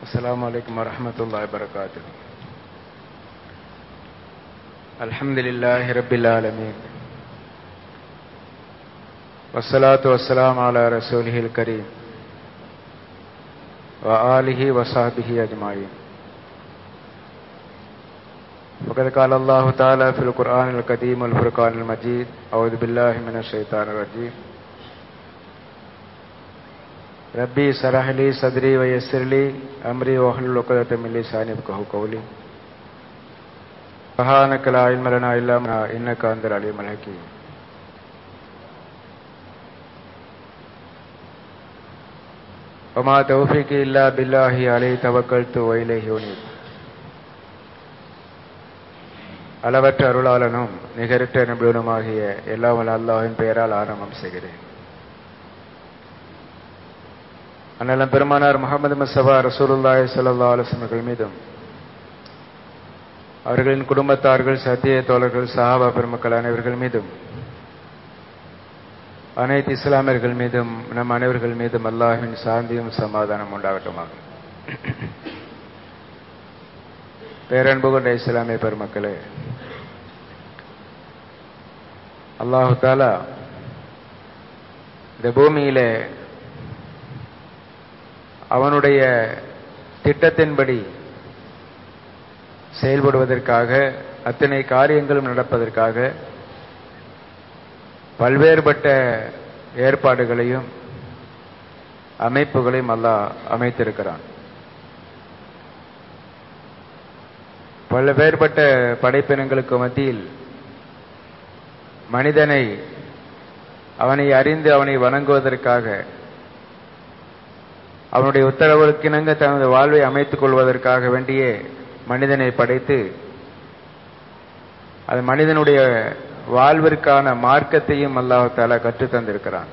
السلام عليكم ورحمة الله وبركاته الحمد لله رب العالمين والصلاة والسلام على رسوله الكريم وآله وصحبه أجمعين وقد قال الله تعالى في القرآن القديم والفرقان المجيد أعوذ بالله من الشيطان الرجيم ربي سرح لي صدري ويسر لي أمري واحلل عقدة من لساني يفقهوا قولي سبحانك لا علم لنا إلا ما إنك أنت العليم الحكيم وما توفيقي إلا بالله عليه توكلت وإليه أنيب அளவற்ற அருளாளனும் நிகரற்ற நிபுணனுமாகிய எல்லாம் வல்ல அல்லாஹ்வின் பெயரால் ஆரம்பம் செய்கிறேன் அண்ணலம் பெருமானார் முகமது மசபா ரசூலுல்லாஹி ஸல்லல்லாஹு அலைஹி வஸல்லம் மீதும் அவர்களின் குடும்பத்தார்கள் சத்திய தோழர்கள் சஹாபா பெருமக்கள் அனைவர்கள் மீதும் அனைத்து இஸ்லாமியர்கள் மீதும் நம் அனைவர்கள் மீதும் அல்லாஹின் சாந்தியும் சமாதானம் உண்டாகட்டுமாக பேரன்பு கொண்ட இஸ்லாமிய பெருமக்களே அல்லாஹு தாலா இந்த பூமியிலே அவனுடைய திட்டத்தின்படி செயல்படுவதற்காக அத்தனை காரியங்களும் நடப்பதற்காக பல்வேறுபட்ட ஏற்பாடுகளையும் அமைப்புகளையும் அல்லாஹ் அமைத்திருக்கிறான் பல்வேறுபட்ட படைப்பினங்களுக்கு மத்தியில் மனிதனை அவனை அறிந்து அவனை வணங்குவதற்காக அவனுடைய உத்தரவுக்கிணங்க தனது வாழ்வை அமைத்துக் கொள்வதற்காக வேண்டிய மனிதனை படைத்து அது மனிதனுடைய வாழ்விற்கான மார்க்கத்தையும் அல்லாஹால கற்றுத்தந்திருக்கிறான்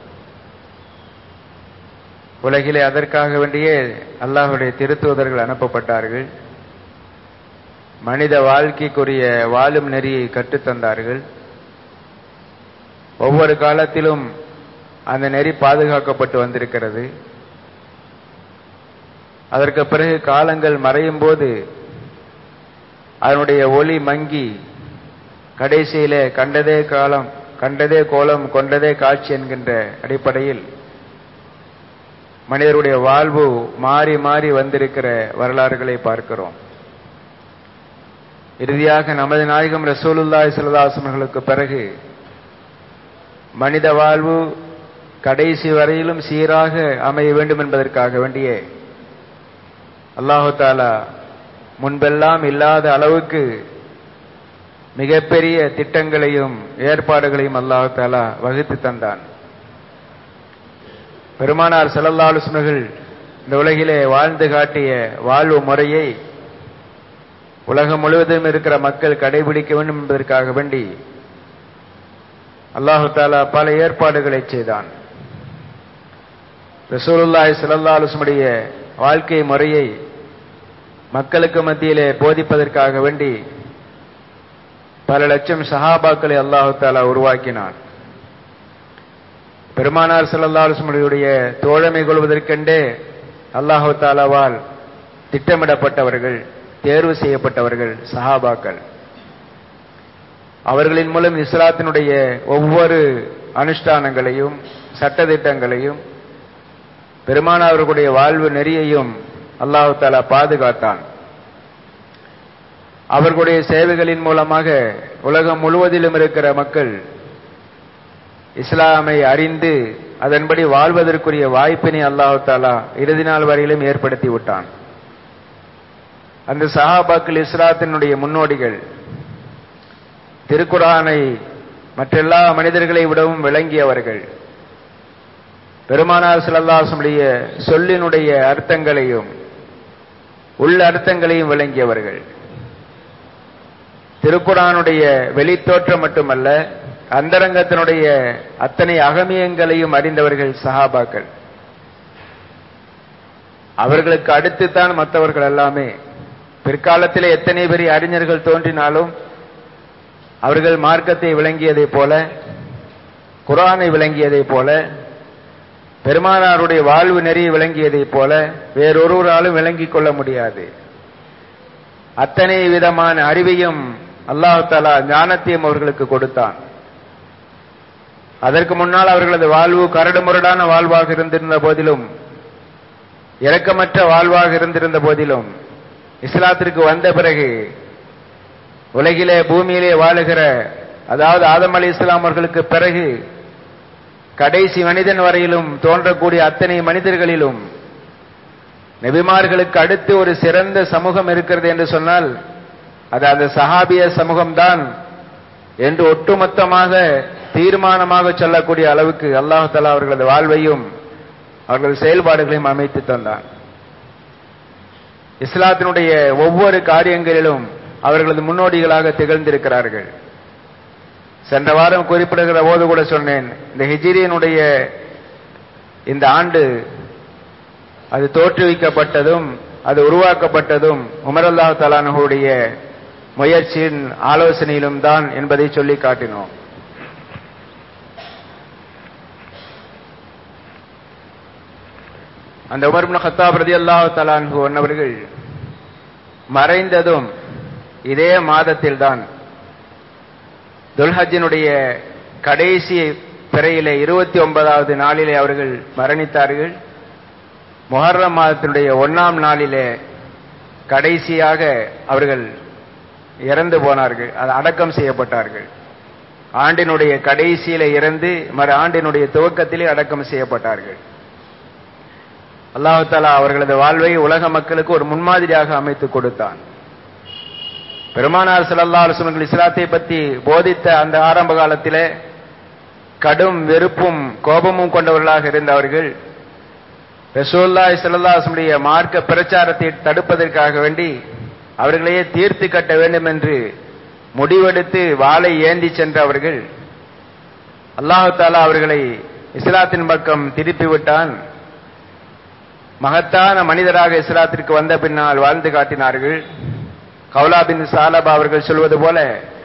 உலகிலே அதற்காக வேண்டியே அல்லாஹுடைய திருத்துவதர்கள் அனுப்பப்பட்டார்கள் மனித வாழ்க்கைக்குரிய வாழும் நெறியை கற்றுத்தந்தார்கள் ஒவ்வொரு காலத்திலும் அந்த நெறி பாதுகாக்கப்பட்டு வந்திருக்கிறது அதற்கு பிறகு காலங்கள் மறையும் போது அதனுடைய ஒளி மங்கி கடைசியிலே கண்டதே காலம் கண்டதே கோலம் கொண்டதே காட்சி என்கின்ற அடிப்படையில் மனிதருடைய வாழ்வு மாறி மாறி வந்திருக்கிற வரலாறுகளை பார்க்கிறோம் இறுதியாக நமது நாயகம் ரசூலுல்லாய் சிலதாசமர்களுக்கு பிறகு மனித வாழ்வு கடைசி வரையிலும் சீராக அமைய வேண்டும் என்பதற்காக வேண்டிய அல்லாஹு தாலா முன்பெல்லாம் இல்லாத அளவுக்கு மிகப்பெரிய திட்டங்களையும் ஏற்பாடுகளையும் அல்லாஹு தாலா வகுத்து தந்தான் பெருமானார் செல்லல்லாலுசுமர்கள் இந்த உலகிலே வாழ்ந்து காட்டிய வாழ்வு முறையை உலகம் முழுவதும் இருக்கிற மக்கள் கடைபிடிக்க வேண்டும் என்பதற்காக வேண்டி அல்லாஹு தாலா பல ஏற்பாடுகளை செய்தான் ரசூலுல்லாய் சிலல்லாலுசுமுடைய வாழ்க்கை முறையை மக்களுக்கு மத்தியிலே போதிப்பதற்காக வேண்டி பல லட்சம் சஹாபாக்களை அல்லாஹு தாலா உருவாக்கினான் பெருமானார் செல்லல்லாலுசுமுடைய தோழமை கொள்வதற்கென்றே அல்லாஹு தாலாவால் திட்டமிடப்பட்டவர்கள் தேர்வு செய்யப்பட்டவர்கள் சஹாபாக்கள் அவர்களின் மூலம் இஸ்லாத்தினுடைய ஒவ்வொரு அனுஷ்டானங்களையும் சட்டத்திட்டங்களையும் பெருமானார்களுடைய வாழ்வு நெறியையும் அல்லாஹு தாலா பாதுகாத்தான் அவர்களுடைய சேவைகளின் மூலமாக உலகம் முழுவதிலும் இருக்கிற மக்கள் இஸ்லாமை அறிந்து அதன்படி வாழ்வதற்குரிய வாய்ப்பினை அல்லாஹு தாலா இறுதி நாள் வரையிலும் ஏற்படுத்தி விட்டான் அந்த சஹாபாக்கள் இஸ்லாத்தினுடைய முன்னோடிகள் திருக்குரானை மற்றெல்லா மனிதர்களை விடவும் விளங்கியவர்கள் பெருமானார் சிலல்லாசனுடைய சொல்லினுடைய அர்த்தங்களையும் உள்ள அர்த்தங்களையும் விளங்கியவர்கள் திருக்குறானுடைய வெளித்தோற்றம் மட்டுமல்ல அந்தரங்கத்தினுடைய அத்தனை அகமியங்களையும் அறிந்தவர்கள் சஹாபாக்கள் அவர்களுக்கு அடுத்துத்தான் மற்றவர்கள் எல்லாமே பிற்காலத்திலே எத்தனை பெரிய அறிஞர்கள் தோன்றினாலும் அவர்கள் மார்க்கத்தை விளங்கியதைப் போல குரானை விளங்கியதைப் போல பெருமானாருடைய வாழ்வு நெறி விளங்கியதைப் போல வேறொருவராலும் விளங்கிக் கொள்ள முடியாது அத்தனை விதமான அறிவையும் அல்லாஹு தாலா ஞானத்தையும் அவர்களுக்கு கொடுத்தான் அதற்கு முன்னால் அவர்களது வாழ்வு கரடுமுரடான வாழ்வாக இருந்திருந்த போதிலும் இரக்கமற்ற வாழ்வாக இருந்திருந்த போதிலும் இஸ்லாத்திற்கு வந்த பிறகு உலகிலே பூமியிலே வாழுகிற அதாவது ஆதம் அலி இஸ்லாம் அவர்களுக்கு பிறகு கடைசி மனிதன் வரையிலும் தோன்றக்கூடிய அத்தனை மனிதர்களிலும் நபிமார்களுக்கு அடுத்து ஒரு சிறந்த சமூகம் இருக்கிறது என்று சொன்னால் அது அந்த சஹாபிய சமூகம்தான் என்று ஒட்டுமொத்தமாக தீர்மானமாக சொல்லக்கூடிய அளவுக்கு அல்லாஹு தலா அவர்களது வாழ்வையும் அவர்கள் செயல்பாடுகளையும் அமைத்து தந்தான் இஸ்லாத்தினுடைய ஒவ்வொரு காரியங்களிலும் அவர்களது முன்னோடிகளாக திகழ்ந்திருக்கிறார்கள் சென்ற வாரம் குறிப்பிடுகிற போது கூட சொன்னேன் இந்த ஹிஜிரியனுடைய இந்த ஆண்டு அது தோற்றுவிக்கப்பட்டதும் அது உருவாக்கப்பட்டதும் உமர் அல்லா தலானுடைய முயற்சியின் ஆலோசனையிலும் தான் என்பதை சொல்லி காட்டினோம் அந்த உமர் ஹத்தாப் ரதி அல்லாஹ் தலான்ஹு அன்னவர்கள் மறைந்ததும் இதே மாதத்தில்தான் துல்ஹஜினுடைய கடைசி பிறையிலே இருபத்தி ஒன்பதாவது நாளிலே அவர்கள் மரணித்தார்கள் முஹர்ரம் மாதத்தினுடைய ஒன்னாம் நாளிலே கடைசியாக அவர்கள் இறந்து போனார்கள் அது அடக்கம் செய்யப்பட்டார்கள் ஆண்டினுடைய கடைசியில இறந்து மறு ஆண்டினுடைய துவக்கத்திலே அடக்கம் செய்யப்பட்டார்கள் அல்லாஹு தாலா அவர்களது வாழ்வை உலக மக்களுக்கு ஒரு முன்மாதிரியாக அமைத்து கொடுத்தான் பெருமானார் சல்லா அலுவலர்கள் இஸ்லாத்தை பற்றி போதித்த அந்த ஆரம்ப காலத்திலே கடும் வெறுப்பும் கோபமும் கொண்டவர்களாக இருந்தவர்கள் ரசூல்லா சல்லாஹுடைய மார்க்க பிரச்சாரத்தை தடுப்பதற்காக வேண்டி அவர்களையே தீர்த்து கட்ட வேண்டும் என்று முடிவெடுத்து வாளை ஏந்தி சென்றவர்கள் அல்லாஹு தாலா அவர்களை இஸ்லாத்தின் பக்கம் திருப்பி விட்டான் மகத்தான மனிதராக இஸ்லாத்திற்கு வந்த பின்னால் வாழ்ந்து காட்டினார்கள் கௌலா பின் சாலபா அவர்கள் சொல்வது போல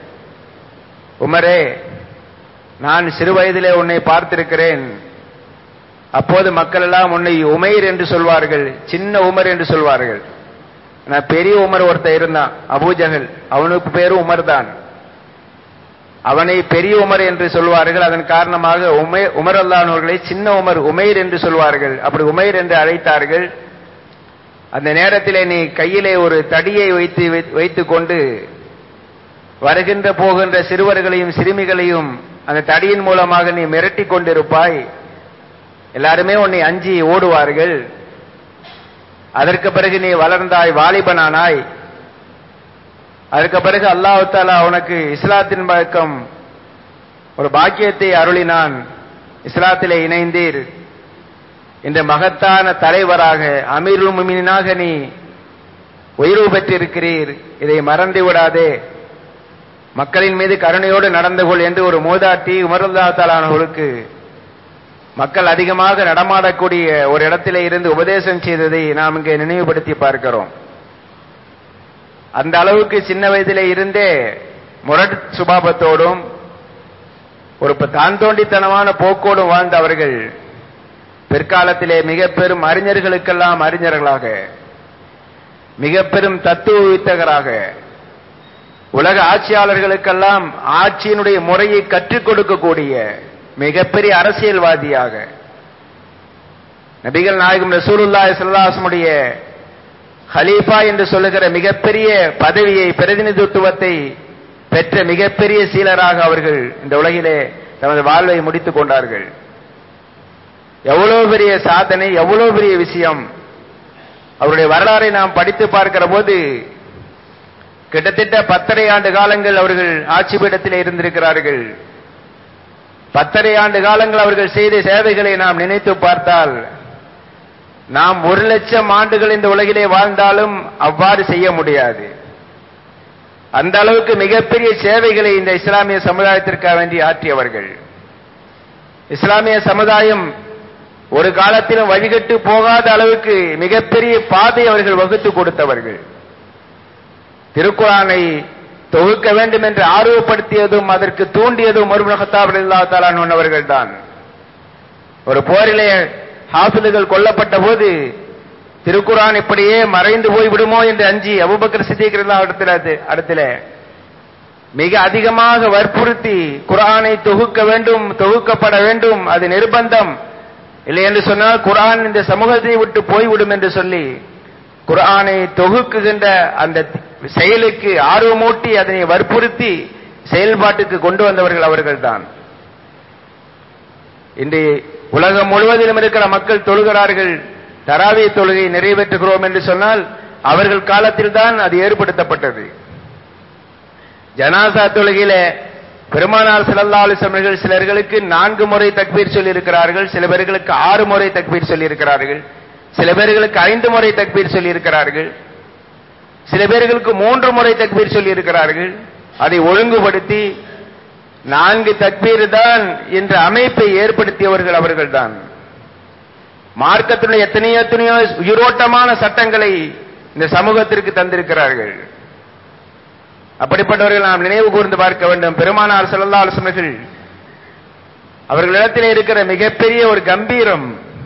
உமரே நான் சிறு வயதிலே உன்னை பார்த்திருக்கிறேன் அப்போது மக்கள் எல்லாம் உன்னை உமைர் என்று சொல்வார்கள் சின்ன உமர் என்று சொல்வார்கள் நான் பெரிய உமர் ஒருத்தன் இருந்தான் அபூஜகல் அவனுக்கு பேரும் உமர் தான் அவனை பெரிய உமர் என்று சொல்வார்கள் அதன் காரணமாக உமை உமர் அல்லானவர்களை சின்ன உமர் உமைர் என்று சொல்வார்கள் அப்படி உமைர் என்று அழைத்தார்கள் அந்த நேரத்திலே நீ கையிலே ஒரு தடியை வைத்து வைத்துக் கொண்டு வருகின்ற போகின்ற சிறுவர்களையும் சிறுமிகளையும் அந்த தடியின் மூலமாக நீ மிரட்டி கொண்டிருப்பாய் எல்லாருமே உன்னை அஞ்சி ஓடுவார்கள் அதற்கு பிறகு நீ வளர்ந்தாய் வாலிபனானாய் அதற்கு பிறகு அல்லாஹு தாலா உனக்கு இஸ்லாத்தின் பழக்கம் ஒரு பாக்கியத்தை அருளினான் இஸ்லாத்திலே இணைந்தீர் இந்த மகத்தான தலைவராக அமீருல் முமினாக நீ உயர்வு பெற்றிருக்கிறீர் இதை மறந்து விடாதே மக்களின் மீது கருணையோடு நடந்து கொள் என்று ஒரு மூதாட்டி உமருல்லா தாலானவர்களுக்கு மக்கள் அதிகமாக நடமாடக்கூடிய ஒரு இடத்திலே இருந்து உபதேசம் செய்ததை நாம் இங்கே நினைவுபடுத்தி பார்க்கிறோம் அந்த அளவுக்கு சின்ன வயதிலே இருந்தே முரட் சுபாபத்தோடும் ஒரு தான் தோண்டித்தனமான போக்கோடும் வாழ்ந்த அவர்கள் பிற்காலத்திலே மிக பெரும் அறிஞர்களுக்கெல்லாம் அறிஞர்களாக மிக பெரும் தத்துவ வித்தகராக உலக ஆட்சியாளர்களுக்கெல்லாம் ஆட்சியினுடைய முறையை கற்றுக் கொடுக்கக்கூடிய மிகப்பெரிய அரசியல்வாதியாக நபிகள் நாயகம் ரசூலுல்லா சல்லாசமுடைய ஹலீஃபா என்று சொல்லுகிற மிகப்பெரிய பதவியை பிரதிநிதித்துவத்தை பெற்ற மிகப்பெரிய சீலராக அவர்கள் இந்த உலகிலே தமது வாழ்வை முடித்துக் கொண்டார்கள் எவ்வளவு பெரிய சாதனை எவ்வளவு பெரிய விஷயம் அவருடைய வரலாறை நாம் படித்து பார்க்கிற போது கிட்டத்தட்ட பத்தரை ஆண்டு காலங்கள் அவர்கள் ஆட்சி பீடத்தில் இருந்திருக்கிறார்கள் பத்தரை ஆண்டு காலங்கள் அவர்கள் செய்த சேவைகளை நாம் நினைத்து பார்த்தால் நாம் ஒரு லட்சம் ஆண்டுகள் இந்த உலகிலே வாழ்ந்தாலும் அவ்வாறு செய்ய முடியாது அந்த அளவுக்கு மிகப்பெரிய சேவைகளை இந்த இஸ்லாமிய சமுதாயத்திற்காக வேண்டி ஆற்றியவர்கள் இஸ்லாமிய சமுதாயம் ஒரு காலத்திலும் வழிகட்டு போகாத அளவுக்கு மிகப்பெரிய பாதை அவர்கள் வகுத்து கொடுத்தவர்கள் திருக்குறானை தொகுக்க வேண்டும் என்று ஆர்வப்படுத்தியதும் அதற்கு தூண்டியதும் ஒரு ஹத்தாப் இல்லா அவர்கள் தான் ஒரு போரிலே ஹாஃபிதுகள் கொல்லப்பட்ட போது திருக்குரான் இப்படியே மறைந்து போய் விடுமோ என்று அஞ்சி அபுபக்கர் சித்திக்கிறதா இடத்துல இடத்துல மிக அதிகமாக வற்புறுத்தி குரானை தொகுக்க வேண்டும் தொகுக்கப்பட வேண்டும் அது நிர்பந்தம் இல்லை என்று சொன்னால் குரான் இந்த சமூகத்தை விட்டு போய்விடும் என்று சொல்லி குரானை தொகுக்குகின்ற அந்த செயலுக்கு ஆர்வமூட்டி அதனை வற்புறுத்தி செயல்பாட்டுக்கு கொண்டு வந்தவர்கள் அவர்கள்தான் இன்று உலகம் முழுவதிலும் இருக்கிற மக்கள் தொழுகிறார்கள் தராவிய தொழுகை நிறைவேற்றுகிறோம் என்று சொன்னால் அவர்கள் காலத்தில் தான் அது ஏற்படுத்தப்பட்டது ஜனாசா தொழுகையில பெருமானார் சிலல்லா அலிசமர்கள் சிலர்களுக்கு நான்கு முறை தக்பீர் சொல்லி இருக்கிறார்கள் சில பேர்களுக்கு ஆறு முறை தக்பீர் சொல்லி இருக்கிறார்கள் சில பேர்களுக்கு ஐந்து முறை தக்பீர் சொல்லி இருக்கிறார்கள் சில பேர்களுக்கு மூன்று முறை தக்பீர் சொல்லி இருக்கிறார்கள் அதை ஒழுங்குபடுத்தி நான்கு தக்பீர் தான் என்ற அமைப்பை ஏற்படுத்தியவர்கள் அவர்கள்தான் மார்க்கத்தினுடைய எத்தனையோ எத்தனையோ உயிரோட்டமான சட்டங்களை இந்த சமூகத்திற்கு தந்திருக்கிறார்கள் அப்படிப்பட்டவர்கள் நாம் நினைவு கூர்ந்து பார்க்க வேண்டும் பெருமானார் செல்லல்லா ஆலோசனைகள் அவர்களிடத்தில் இருக்கிற மிகப்பெரிய ஒரு கம்பீரம்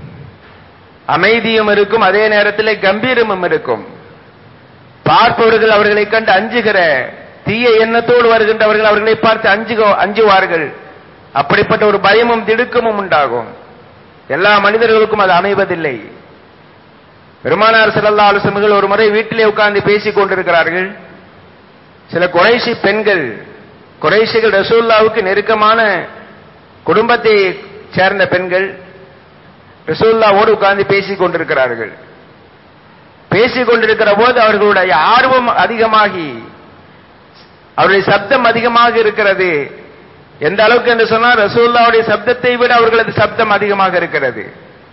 அமைதியும் இருக்கும் அதே நேரத்தில் கம்பீரமும் இருக்கும் பார்ப்பவர்கள் அவர்களை கண்டு அஞ்சுகிற தீய எண்ணத்தோடு வருகின்றவர்கள் அவர்களை பார்த்து அஞ்சுக அஞ்சுவார்கள் அப்படிப்பட்ட ஒரு பயமும் திடுக்கமும் உண்டாகும் எல்லா மனிதர்களுக்கும் அது அமைவதில்லை பெருமானார் செல்லல்லா ஆலோசனைகள் ஒரு முறை வீட்டிலே உட்கார்ந்து பேசிக் கொண்டிருக்கிறார்கள் சில குறைசி பெண்கள் குறைசிகள் ரசூல்லாவுக்கு நெருக்கமான குடும்பத்தை சேர்ந்த பெண்கள் ரசூல்லாவோடு உட்கார்ந்து பேசிக் கொண்டிருக்கிறார்கள் பேசிக் கொண்டிருக்கிற போது அவர்களுடைய ஆர்வம் அதிகமாகி அவருடைய சப்தம் அதிகமாக இருக்கிறது எந்த அளவுக்கு என்று சொன்னால் ரசூல்லாவுடைய சப்தத்தை விட அவர்களது சப்தம் அதிகமாக இருக்கிறது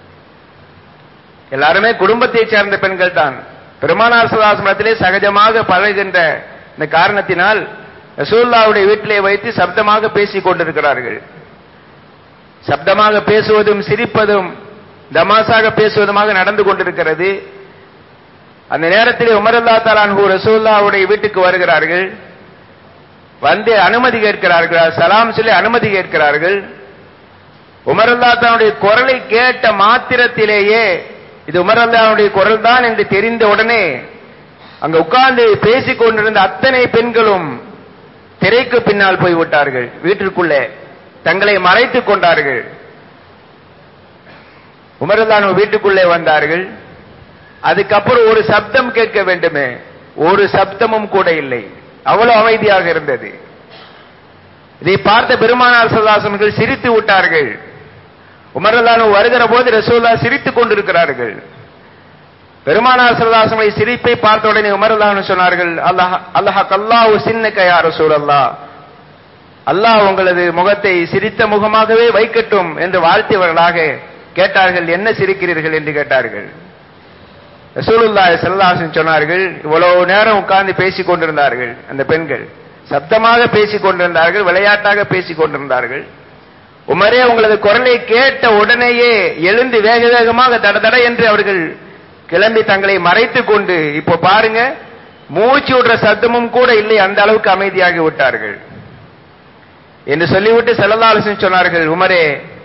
எல்லாருமே குடும்பத்தை சேர்ந்த பெண்கள் தான் பெருமானார் சுதாசனத்திலே சகஜமாக பழகின்ற இந்த காரணத்தினால் ரசூல்லாவுடைய வீட்டிலே வைத்து சப்தமாக பேசிக் கொண்டிருக்கிறார்கள் சப்தமாக பேசுவதும் சிரிப்பதும் தமாசாக பேசுவதுமாக நடந்து கொண்டிருக்கிறது அந்த நேரத்தில் உமரல்லா தலான்ஹூ ரசூல்லாவுடைய வீட்டுக்கு வருகிறார்கள் வந்து அனுமதி கேட்கிறார்கள் சலாம் சொல்லி அனுமதி கேட்கிறார்கள் உமரல்லா தன்னுடைய குரலை கேட்ட மாத்திரத்திலேயே இது உமரல்லாவுடைய குரல் தான் என்று தெரிந்த உடனே அங்க உட்கார்ந்து பேசிக் கொண்டிருந்த அத்தனை பெண்களும் திரைக்கு பின்னால் போய்விட்டார்கள் வீட்டிற்குள்ளே தங்களை மறைத்துக் கொண்டார்கள் உமரல்லான் வீட்டுக்குள்ளே வந்தார்கள் அதுக்கப்புறம் ஒரு சப்தம் கேட்க வேண்டுமே ஒரு சப்தமும் கூட இல்லை அவ்வளவு அமைதியாக இருந்தது இதை பார்த்த பெருமானார் சல்லாசன்கள் சிரித்து விட்டார்கள் உமரல்லானு வருகிற போது ரசூல்லா சிரித்துக் கொண்டிருக்கிறார்கள் பெருமானார் சல்லாசனை சிரிப்பை பார்த்த உடனே உமரல்லானு சொன்னார்கள் அல்லாஹ் அல்லாஹ் கல்லாஹு சின்னக்க யார் ரசூல் அல்லா அல்லாஹ் உங்களது முகத்தை சிரித்த முகமாகவே வைக்கட்டும் என்று வாழ்த்தியவர்களாக கேட்டார்கள் என்ன சிரிக்கிறீர்கள் என்று கேட்டார்கள் ரசூலுல்லாஹி ஸல்லல்லாஹு சொன்னார்கள் இவ்வளவு நேரம் உட்கார்ந்து பேசிக் கொண்டிருந்தார்கள் அந்த பெண்கள் சப்தமாக பேசிக் கொண்டிருந்தார்கள் விளையாட்டாக பேசிக் கொண்டிருந்தார்கள் உமரே உங்களது குரலை கேட்ட உடனேயே எழுந்து வேக வேகமாக தட தட என்று அவர்கள் கிளம்பி தங்களை மறைத்துக் கொண்டு இப்போ பாருங்க மூச்சு விடுற சத்தமும் கூட இல்லை அந்த அளவுக்கு அமைதியாகி விட்டார்கள் என்று சொல்லிவிட்டு செல்லல்லாலசன் சொன்னார்கள் உமரே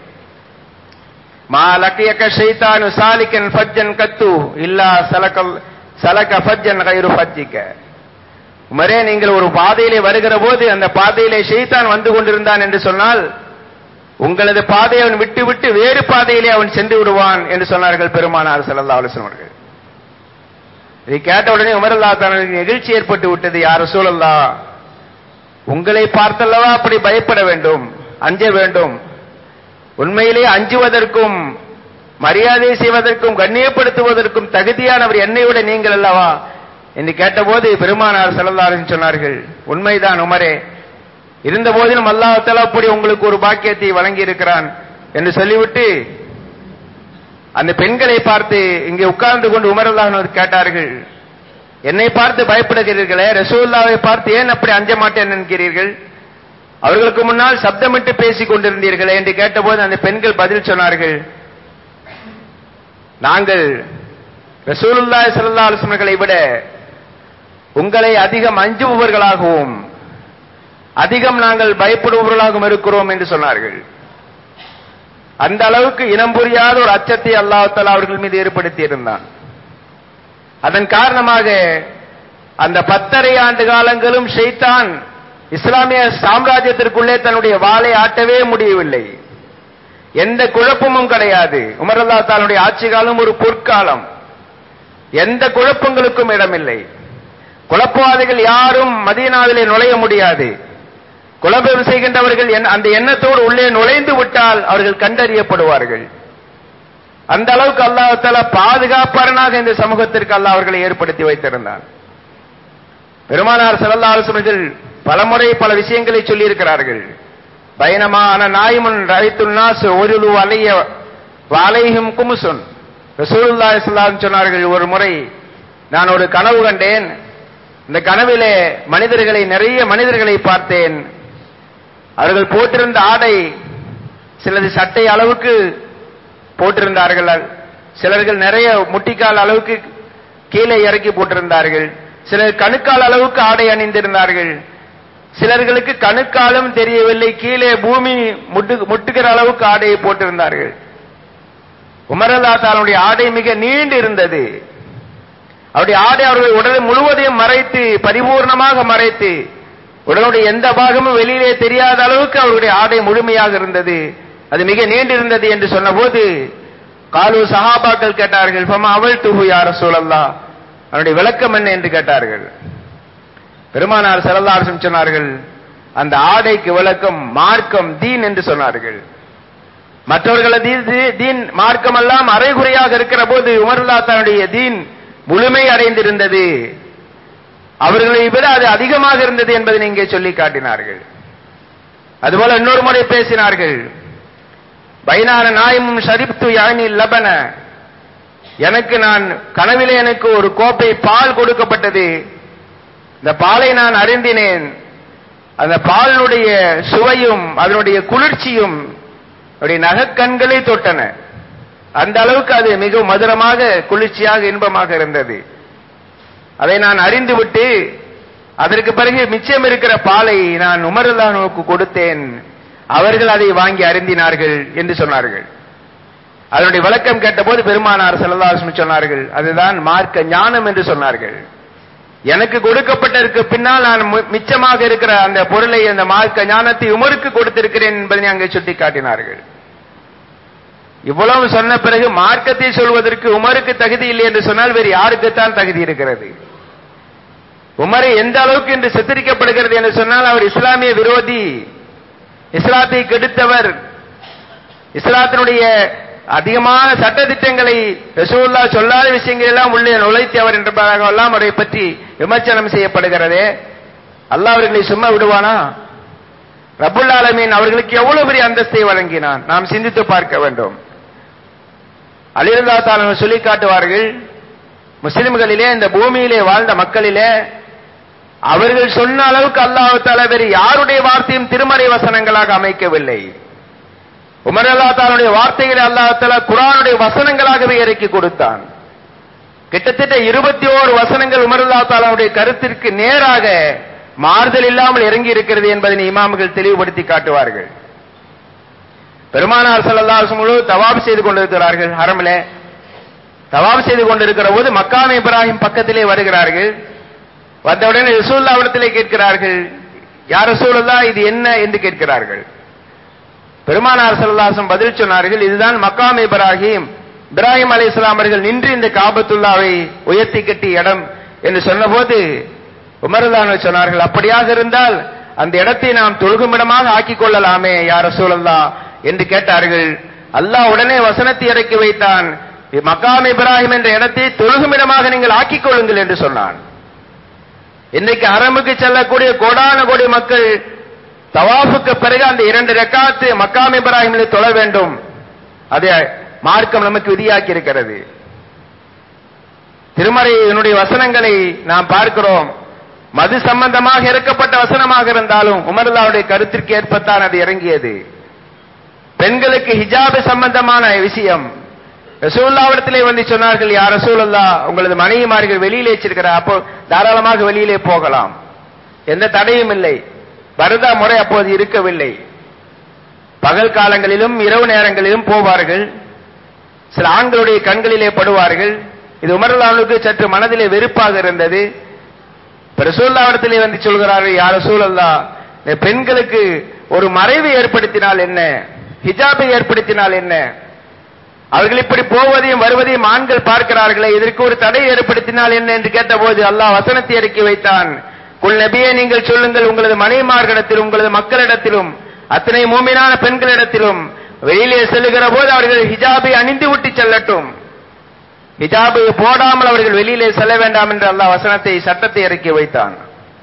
மா லக்கியக்க ஷைத்தானு சாலிக்கன் ஃபஜ்ஜன் கத்து இல்லா சலக்கல் சலக்க ஃபஜ்ஜன் கைரு ஃபஜ்ஜிக்க உமரே நீங்கள் ஒரு பாதையிலே வருகிற போது அந்த பாதையிலே ஷைத்தான் வந்து கொண்டிருந்தான் என்று சொன்னால் உங்களது பாதையை அவன் விட்டு விட்டு வேறு பாதையிலே அவன் சென்று விடுவான் என்று சொன்னார்கள் பெருமானார் செல்லல்லா அலுவலம் அவர்கள் இதை கேட்ட உடனே உமரல்லா தனக்கு நெகிழ்ச்சி ஏற்பட்டு விட்டது யார் சூழல்லா உங்களை பார்த்தல்லவா அப்படி பயப்பட வேண்டும் அஞ்ச வேண்டும் உண்மையிலே அஞ்சுவதற்கும் மரியாதை செய்வதற்கும் கண்ணியப்படுத்துவதற்கும் தகுதியானவர் என்னை விட நீங்கள் அல்லவா என்று கேட்டபோது பெருமானார் செல்லல்லாரும் சொன்னார்கள் உண்மைதான் உமரே இருந்த போதிலும் அல்லாஹால அப்படி உங்களுக்கு ஒரு பாக்கியத்தை வழங்கி இருக்கிறான் என்று சொல்லிவிட்டு அந்த பெண்களை பார்த்து இங்கே உட்கார்ந்து கொண்டு உமரல்லாஹ் கேட்டார்கள் என்னை பார்த்து பயப்படுகிறீர்களே ரசூல்லாவை பார்த்து ஏன் அப்படி அஞ்ச மாட்டேன் என்கிறீர்கள் அவர்களுக்கு முன்னால் சப்தமிட்டு பேசிக் கொண்டிருந்தீர்களே என்று கேட்டபோது அந்த பெண்கள் பதில் சொன்னார்கள் நாங்கள் ரசூலுல்லாஹி ஸல்லல்லாஹு அலைஹி வஸல்லம் விட உங்களை அதிகம் அஞ்சுபவர்களாகவும் அதிகம் நாங்கள் பயப்படுபவர்களாகவும் இருக்கிறோம் என்று சொன்னார்கள் அந்த அளவுக்கு இனம் புரியாத ஒரு அச்சத்தை அல்லாஹால அவர்கள் மீது ஏற்படுத்தி இருந்தான் அதன் காரணமாக அந்த பத்தரை ஆண்டு காலங்களும் ஷைத்தான் இஸ்லாமிய சாம்ராஜ்யத்திற்குள்ளே தன்னுடைய வாளை ஆட்டவே முடியவில்லை எந்த குழப்பமும் கிடையாது உமர் அல்லா தாலுடைய ஆட்சி காலம் ஒரு பொற்காலம் எந்த குழப்பங்களுக்கும் இடமில்லை குழப்பவாதிகள் யாரும் மதீனாவிலே நுழைய முடியாது குழப்பம் செய்கின்றவர்கள் அந்த எண்ணத்தோடு உள்ளே நுழைந்து விட்டால் அவர்கள் கண்டறியப்படுவார்கள் அந்த அளவுக்கு அல்லாஹால பாதுகாப்பாளனாக இந்த சமூகத்திற்கு அல்லாஹ் அவர்களை ஏற்படுத்தி வைத்திருந்தான் பெருமானார் செல்லல்லா ஆலோசனைகள் பலமுறை பல விஷயங்களை சொல்லி இருக்கிறார்கள் பயணமான நாய்முன் ரைத்துன்னாஸ் ஒரு அலைய வாலையும் குமுசுன் ரசூலுல்லா இஸ்லாம் சொன்னார்கள் ஒரு முறை நான் ஒரு கனவு கண்டேன் இந்த கனவிலே மனிதர்களை நிறைய மனிதர்களை பார்த்தேன் அவர்கள் போட்டிருந்த ஆடை சிலது சட்டை அளவுக்கு போட்டிருந்தார்கள் சிலர்கள் நிறைய முட்டிக்கால் அளவுக்கு கீழே இறக்கி போட்டிருந்தார்கள் சிலர் கணுக்கால் அளவுக்கு ஆடை அணிந்திருந்தார்கள் சிலர்களுக்கு கணுக்காலும் தெரியவில்லை கீழே பூமி முட்டு முட்டுகிற அளவுக்கு ஆடையை போட்டிருந்தார்கள் உமரல்லா தாலுடைய ஆடை மிக நீண்டு இருந்தது அவருடைய ஆடை அவர்கள் உடலை முழுவதையும் மறைத்து பரிபூர்ணமாக மறைத்து உடலுடைய எந்த பாகமும் வெளியிலே தெரியாத அளவுக்கு அவருடைய ஆடை முழுமையாக இருந்தது அது மிக நீண்டிருந்தது என்று சொன்னபோது காலு சஹாபாக்கள் கேட்டார்கள் ஃபமா அவள் துஹு யார சூழல்லா அவனுடைய விளக்கம் என்ன என்று கேட்டார்கள் பெருமானார் செல்லல்லாரசம் சொன்னார்கள் அந்த ஆடைக்கு விளக்கம் மார்க்கம் தீன் என்று சொன்னார்கள் மற்றவர்களது தீன் மார்க்கம் எல்லாம் அரைகுறையாக இருக்கிற போது உமர்லா தன்னுடைய தீன் முழுமை அடைந்திருந்தது அவர்களை விட அது அதிகமாக இருந்தது என்பதை இங்கே சொல்லி காட்டினார்கள் அதுபோல இன்னொரு முறை பேசினார்கள் பைனான நாயமும் ஷரிப்து யானி லபன எனக்கு நான் கனவிலே எனக்கு ஒரு கோப்பை பால் கொடுக்கப்பட்டது இந்த பாலை நான் அறிந்தினேன் அந்த பாலினுடைய சுவையும் அதனுடைய குளிர்ச்சியும் அவருடைய நகக்கண்களை தொட்டன அந்த அளவுக்கு அது மிகவும் மதுரமாக குளிர்ச்சியாக இன்பமாக இருந்தது அதை நான் அறிந்துவிட்டு அதற்கு பிறகு மிச்சம் இருக்கிற பாலை நான் உமருல்லானுக்கு கொடுத்தேன் அவர்கள் அதை வாங்கி அருந்தினார்கள் என்று சொன்னார்கள் அதனுடைய விளக்கம் கேட்டபோது பெருமானார் செல்லதாசன் சொன்னார்கள் அதுதான் மார்க்க ஞானம் என்று சொன்னார்கள் எனக்கு கொடுக்கப்பட்டதற்கு பின்னால் நான் மிச்சமாக இருக்கிற அந்த பொருளை அந்த மார்க்க ஞானத்தை உமருக்கு கொடுத்திருக்கிறேன் என்பதை அங்கே சுட்டி காட்டினார்கள் இவ்வளவு சொன்ன பிறகு மார்க்கத்தை சொல்வதற்கு உமருக்கு தகுதி இல்லை என்று சொன்னால் வேறு யாருக்குத்தான் தகுதி இருக்கிறது உமரை எந்த அளவுக்கு இன்று சித்தரிக்கப்படுகிறது என்று சொன்னால் அவர் இஸ்லாமிய விரோதி இஸ்லாத்தை கெடுத்தவர் இஸ்லாத்தினுடைய அதிகமான சட்ட திட்டங்களை ரசூல்லா சொல்லாத விஷயங்கள் எல்லாம் உள்ளே நுழைத்தவர் என்பதாக எல்லாம் அவரை பற்றி விமர்சனம் செய்யப்படுகிறது அல்லாஹ் அவர்களை சும்மா விடுவானா ரபுல் ஆலமீன் அவர்களுக்கு எவ்வளவு பெரிய அந்தஸ்தை வழங்கினான் நாம் சிந்தித்து பார்க்க வேண்டும் அலிரல்லா தாலன் சொல்லி காட்டுவார்கள் முஸ்லிம்களிலே இந்த பூமியிலே வாழ்ந்த மக்களிலே அவர்கள் சொன்ன அளவுக்கு அல்லாஹு தாலா வேறு யாருடைய வார்த்தையும் திருமறை வசனங்களாக அமைக்கவில்லை உமர் அல்லா தாலுடைய வார்த்தைகளை அல்லாஹால குரானுடைய வசனங்களாகவே இறக்கி கொடுத்தான் கிட்டத்தட்ட இருபத்தி ஓரு வசனங்கள் உமர் அல்லா தாலாவுடைய கருத்திற்கு நேராக மாறுதல் இல்லாமல் இறங்கி இருக்கிறது என்பதனை இமாம்கள் தெளிவுபடுத்தி காட்டுவார்கள் பெருமானார் சல்லல்லாஹு முழு தவாப் செய்து கொண்டிருக்கிறார்கள் ஹரமில தவாப் செய்து கொண்டிருக்கிற போது மக்காம் இப்ராஹிம் பக்கத்திலே வருகிறார்கள் வந்தவுடனே ரசூல்லாவிடத்திலே கேட்கிறார்கள் யார் ரசூலுல்லா இது என்ன என்று கேட்கிறார்கள் பெருமானார் சல்லாசம் பதில் சொன்னார்கள் இதுதான் மக்காம் இப்ராஹிம் இப்ராஹிம் அலி அவர்கள் நின்று இந்த காபத்துல்லாவை உயர்த்தி கட்டிய இடம் என்று சொன்னபோது உமர்தான் சொன்னார்கள் அப்படியாக இருந்தால் அந்த இடத்தை நாம் தொழுகுமிடமாக ஆக்கிக் கொள்ளலாமே யார் சூழல்லா என்று கேட்டார்கள் அல்லாஹ் உடனே வசனத்தை இறக்கி வைத்தான் மக்காம் இப்ராஹிம் என்ற இடத்தை தொழுகுமிடமாக நீங்கள் ஆக்கிக் கொள்ளுங்கள் என்று சொன்னான் இன்னைக்கு அரமுக்கு செல்லக்கூடிய கோடான கோடி மக்கள் தவாஃபுக்கு பிறகு அந்த இரண்டு ரெக்காத்து மக்காம் இப்ராஹிமில் தொழ வேண்டும் அதை மார்க்கம் நமக்கு விதியாக்கி இருக்கிறது திருமறையினுடைய வசனங்களை நாம் பார்க்கிறோம் மது சம்பந்தமாக இறக்கப்பட்ட வசனமாக இருந்தாலும் உமர்லாவுடைய கருத்திற்கு ஏற்பத்தான் அது இறங்கியது பெண்களுக்கு ஹிஜாபு சம்பந்தமான விஷயம் ரசூல்லாவிடத்திலே வந்து சொன்னார்கள் யார் ரசூலுல்லா உங்களது மனைவிமார்கள் வெளியிலே வச்சிருக்கிறார் அப்போ தாராளமாக வெளியிலே போகலாம் எந்த தடையும் இல்லை பரதா முறை அப்போது இருக்கவில்லை பகல் காலங்களிலும் இரவு நேரங்களிலும் போவார்கள் சில ஆண்களுடைய கண்களிலே படுவார்கள் இது உமரல்லாவுக்கு சற்று மனதிலே வெறுப்பாக இருந்தது ரசூல்லாவிடத்திலே வந்து சொல்கிறார்கள் யார் ரசூலல்லா இந்த பெண்களுக்கு ஒரு மறைவு ஏற்படுத்தினால் என்ன ஹிஜாபை ஏற்படுத்தினால் என்ன அவர்கள் இப்படி போவதையும் வருவதையும் ஆண்கள் பார்க்கிறார்களே இதற்கு ஒரு தடை ஏற்படுத்தினால் என்ன என்று கேட்டபோது அல்லாஹ் வசனத்தை இறக்கி வைத்தான் குல் நபியே நீங்கள் சொல்லுங்கள் உங்களது மனைமார்களிடத்திலும் உங்களது மக்களிடத்திலும் அத்தனை மூமினான பெண்களிடத்திலும் வெளியிலே செல்லுகிற போது அவர்கள் ஹிஜாபை அணிந்து விட்டு செல்லட்டும் ஹிஜாபை போடாமல் அவர்கள் வெளியிலே செல்ல வேண்டாம் என்று அல்லாஹ் வசனத்தை சட்டத்தை இறக்கி வைத்தான்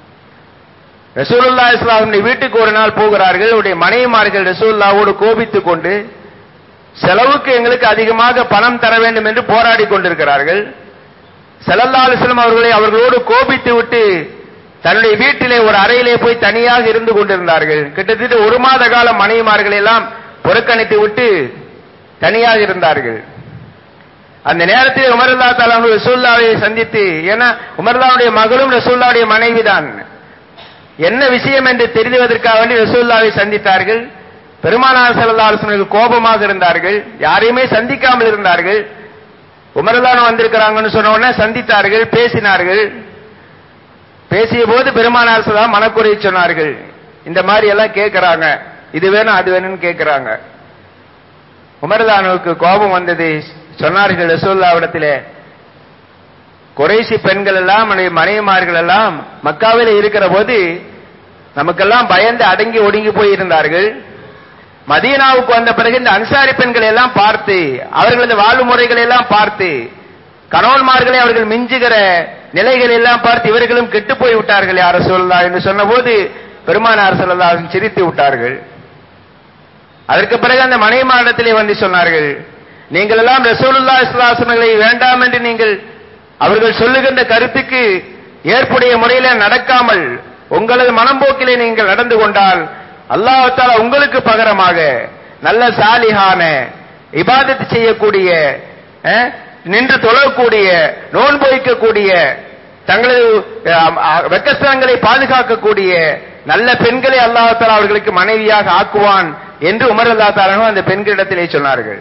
ரசூலுல்லா இஸ்லாமுடைய வீட்டுக்கு ஒரு நாள் போகிறார்கள் அவருடைய மனைவிமார்கள் ரசூல்லாவோடு கோபித்துக் கொண்டு செலவுக்கு எங்களுக்கு அதிகமாக பணம் தர வேண்டும் என்று போராடி கொண்டிருக்கிறார்கள் செல்லல்லா அலிஸ்லம் அவர்களை அவர்களோடு கோபித்து விட்டு தன்னுடைய வீட்டிலே ஒரு அறையிலே போய் தனியாக இருந்து கொண்டிருந்தார்கள் கிட்டத்தட்ட ஒரு மாத காலம் மனைவிமார்கள் எல்லாம் புறக்கணித்து விட்டு தனியாக இருந்தார்கள் அந்த நேரத்தில் உமர்லா தலானு ரசூல்லாவை சந்தித்து ஏன்னா உமர்லாவுடைய மகளும் ரசூல்லாவுடைய மனைவிதான் என்ன விஷயம் என்று தெரிந்துவதற்காக வேண்டி ரசூல்லாவை சந்தித்தார்கள் பெருமானார் சல்லா அலுவலர்கள் கோபமாக இருந்தார்கள் யாரையுமே சந்திக்காமல் இருந்தார்கள் உமர்லான வந்திருக்கிறாங்கன்னு சொன்ன உடனே சந்தித்தார்கள் பேசினார்கள் பேசிய போது பெருமானார் சல்லா மனக்குறை சொன்னார்கள் இந்த மாதிரி எல்லாம் கேட்கிறாங்க இது வேணும் அது வேணும்னு கேட்கிறாங்க உமர்தானுக்கு கோபம் வந்தது சொன்னார்கள் ரசூல்லாவிடத்திலே குறைசி பெண்கள் எல்லாம் மனைவிமார்கள் எல்லாம் மக்காவில் இருக்கிற போது நமக்கெல்லாம் பயந்து அடங்கி ஒடுங்கி போயிருந்தார்கள் மதீனாவுக்கு வந்த பிறகு இந்த அன்சாரி பெண்களை எல்லாம் பார்த்து அவர்களது வாழ்வு முறைகளை எல்லாம் பார்த்து கணவன்மார்களை அவர்கள் மிஞ்சுகிற நிலைகளை எல்லாம் பார்த்து இவர்களும் கெட்டு போய் விட்டார்கள் யார சொல்லா என்று சொன்னபோது பெருமானார் சொல்லலா சிரித்து விட்டார்கள் அதற்கு பிறகு அந்த மனைவிமாரிடத்திலே வந்து சொன்னார்கள் நீங்கள் எல்லாம் ரசூலுல்லா இஸ்லாசனங்களை வேண்டாம் என்று நீங்கள் அவர்கள் சொல்லுகின்ற கருத்துக்கு ஏற்புடைய முறையில நடக்காமல் உங்களது மனம்போக்கிலே நீங்கள் நடந்து கொண்டால் அல்லாஹால உங்களுக்கு பகரமாக நல்ல சாலிகான இபாதத்து செய்யக்கூடிய நின்று தொழக்கூடிய நோன்பு வைக்கக்கூடிய தங்களது வெக்கஸ்தலங்களை பாதுகாக்கக்கூடிய நல்ல பெண்களை அல்லாஹால அவர்களுக்கு மனைவியாக ஆக்குவான் என்று உமர் அல்லா தாலும் அந்த பெண்களிடத்திலே சொன்னார்கள்